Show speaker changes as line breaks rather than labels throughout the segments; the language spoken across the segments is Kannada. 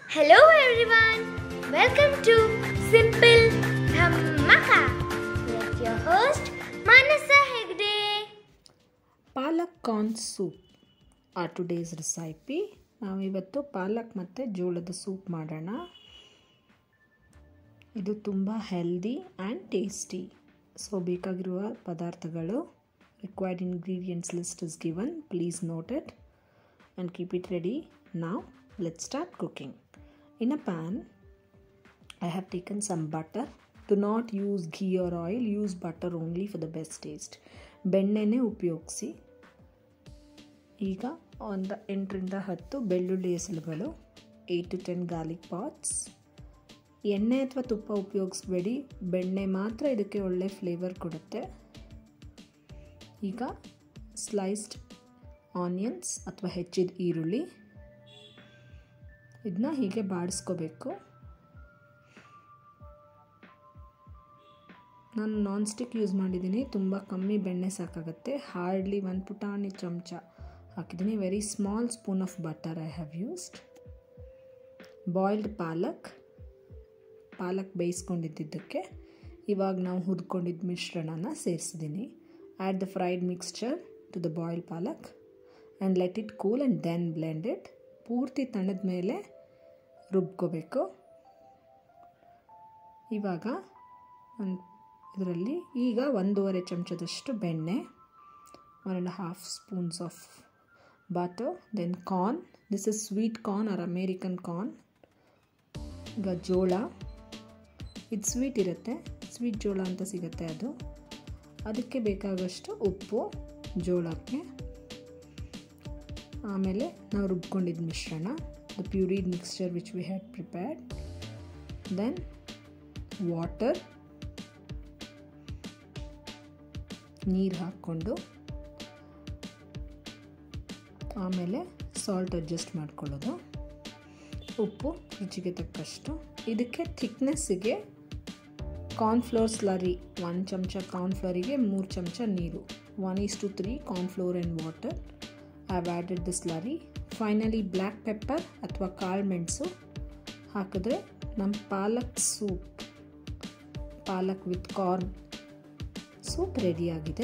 Hello everyone, welcome to Simple Dhammaka with your host Manasa Hegde.
Palak corn soup ಆ ಟುಡೇಸ್ ರೆಸಿಪಿ ನಾವಿವತ್ತು ಪಾಲಕ್ ಮತ್ತು ಜೋಳದ ಸೂಪ್ ಮಾಡೋಣ ಇದು ತುಂಬ ಹೆಲ್ದಿ ಆ್ಯಂಡ್ ಟೇಸ್ಟಿ ಸೊ ಬೇಕಾಗಿರುವ ಪದಾರ್ಥಗಳು required ingredients list is given please note it and keep it ready ನಾವು let start cooking in a pan I have taken some butter. Do not use ghee or oil, use butter only for the best taste. ಬೆಣ್ಣೆನೇ ಉಪಯೋಗಿಸಿ ಈಗ ಒಂದು ಎಂಟರಿಂದ ಹತ್ತು ಬೆಳ್ಳುಳ್ಳಿ ಎಸಳುಗಳು eight to ten garlic pods ಎಣ್ಣೆ ಅಥವಾ ತುಪ್ಪ ಉಪಯೋಗಿಸ್ಬೇಡಿ ಬೆಣ್ಣೆ ಮಾತ್ರ ಇದಕ್ಕೆ ಒಳ್ಳೆ ಫ್ಲೇವರ್ ಕೊಡುತ್ತೆ ಈಗ ಸ್ಲೈಸ್ಡ್ ಆನಿಯನ್ಸ್ ಅಥವಾ ಹೆಚ್ಚಿದ ಈರುಳ್ಳಿ ಇದನ್ನ ಹೀಗೆ ಬಾಡಿಸ್ಕೋಬೇಕು ನಾನು ನಾನ್ ಸ್ಟಿಕ್ ಯೂಸ್ ಮಾಡಿದ್ದೀನಿ ತುಂಬ ಕಮ್ಮಿ ಬೆಣ್ಣೆ ಸಾಕಾಗುತ್ತೆ ಹಾರ್ಡ್ಲಿ ಒಂದು ಪುಟಾಣಿ ಚಮಚ ಹಾಕಿದ್ದೀನಿ very small spoon of butter I have used boiled palak palak ಬೇಯಿಸ್ಕೊಂಡಿದ್ದಕ್ಕೆ ಇವಾಗ ನಾವು ಹುರ್ಕೊಂಡಿದ್ದ ಮಿಶ್ರಣನ ಸೇರಿಸಿದ್ದೀನಿ add the fried mixture to the boiled palak and let it cool and then blend it ಪೂರ್ತಿ ತಣ್ಣದ ಮೇಲೆ ರುಬ್ಕೋಬೇಕು ಇವಾಗ ಒಂದು ಇದರಲ್ಲಿ ಈಗ ಒಂದೂವರೆ ಚಮಚದಷ್ಟು ಬೆಣ್ಣೆ one and half spoons of butter then corn this is sweet corn or American corn ಈಗ ಜೋಳ ಇದು ಸ್ವೀಟ್ ಇರುತ್ತೆ ಸ್ವೀಟ್ ಜೋಳ ಅಂತ ಸಿಗುತ್ತೆ ಅದು ಅದಕ್ಕೆ ಬೇಕಾಗಷ್ಟು ಉಪ್ಪು ಜೋಳಕ್ಕೆ ಆಮೇಲೆ ನಾವು ರುಬ್ಕೊಂಡಿದ್ದ ಮಿಶ್ರಣ the pureed mixture which we had prepared then water ನೀರು ಹಾಕ್ಕೊಂಡು ಆಮೇಲೆ ಸಾಲ್ಟ್ ಅಡ್ಜಸ್ಟ್ ಮಾಡ್ಕೊಳ್ಳೋದು ಉಪ್ಪು ರುಚಿಗೆ ತಕ್ಕಷ್ಟು ಇದಕ್ಕೆ ಥಿಕ್ನೆಸ್ಸಿಗೆ ಕಾರ್ನ್ಫ್ಲೋರ್ ಸ್ಲರಿ ಒಂದು ಚಮಚ ಕಾರ್ನ್ಫ್ಲೋರಿಗೆ ಮೂರು ಚಮಚ ನೀರು one is to three cornflour and water I have added the slurry finally black pepper ಅಥವಾ ಕಾಳು ಮೆಣಸು ಹಾಕಿದ್ರೆ ನಮ್ಮ palak soup palak with corn soup ರೆಡಿಯಾಗಿದೆ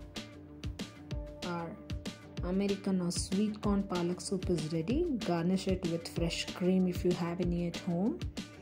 or American or sweet corn palak soup is ready garnish it with fresh cream if you have any at home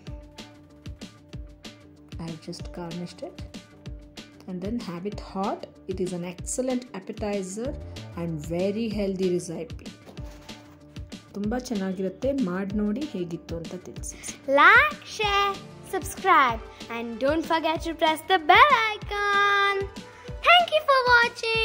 I just garnished it and then have it hot it is an excellent appetizer and very healthy recipe ತುಂಬ ಚೆನ್ನಾಗಿರುತ್ತೆ ಮಾಡಿ ನೋಡಿ ಹೇಗಿತ್ತು ಅಂತ ತಿಳಿಸಿ
Like, share, subscribe, and don't forget to press the bell icon. Thank you for watching.